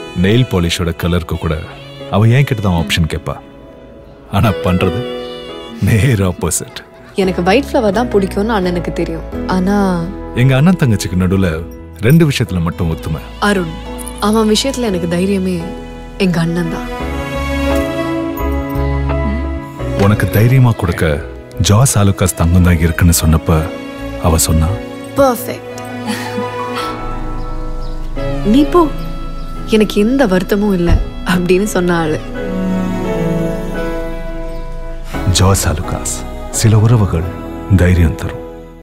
nail பாலிஷோட கலருக்கு கூட அவ என் கிட்ட தான் ஆப்ஷன் கேட்பா ஆனா பண்றது நேர் ஆப்போசிட் எனக்கு ஒயிட் ஃப்ளவர் தான் பிடிக்கும்னு அண்ணனுக்கு தெரியும் ஆனா எங்க அண்ணன் தங்கச்சிக்கு நடுவுல ரெண்டு விஷயத்துல மட்டும் ஒத்துமை அருண் அவன் விஷயத்துல எனக்கு தைரியமே எங்க அண்ணன் தான் உனக்கு தைரியமா கொடுக்க ஜாஸ் ஆலுக்காஸ் தங்கம் தான் இருக்குன்னு சொன்னப்ப அவ சொன்னா பர்ஃபெக்ட் நீ போ எனக்கு எந்த வருத்தமும் இல்லை அப்படின்னு சொன்ன ஆளு ஜாஸ் ஆலுக்காஸ் சில உறவுகள் தைரியம் தரும்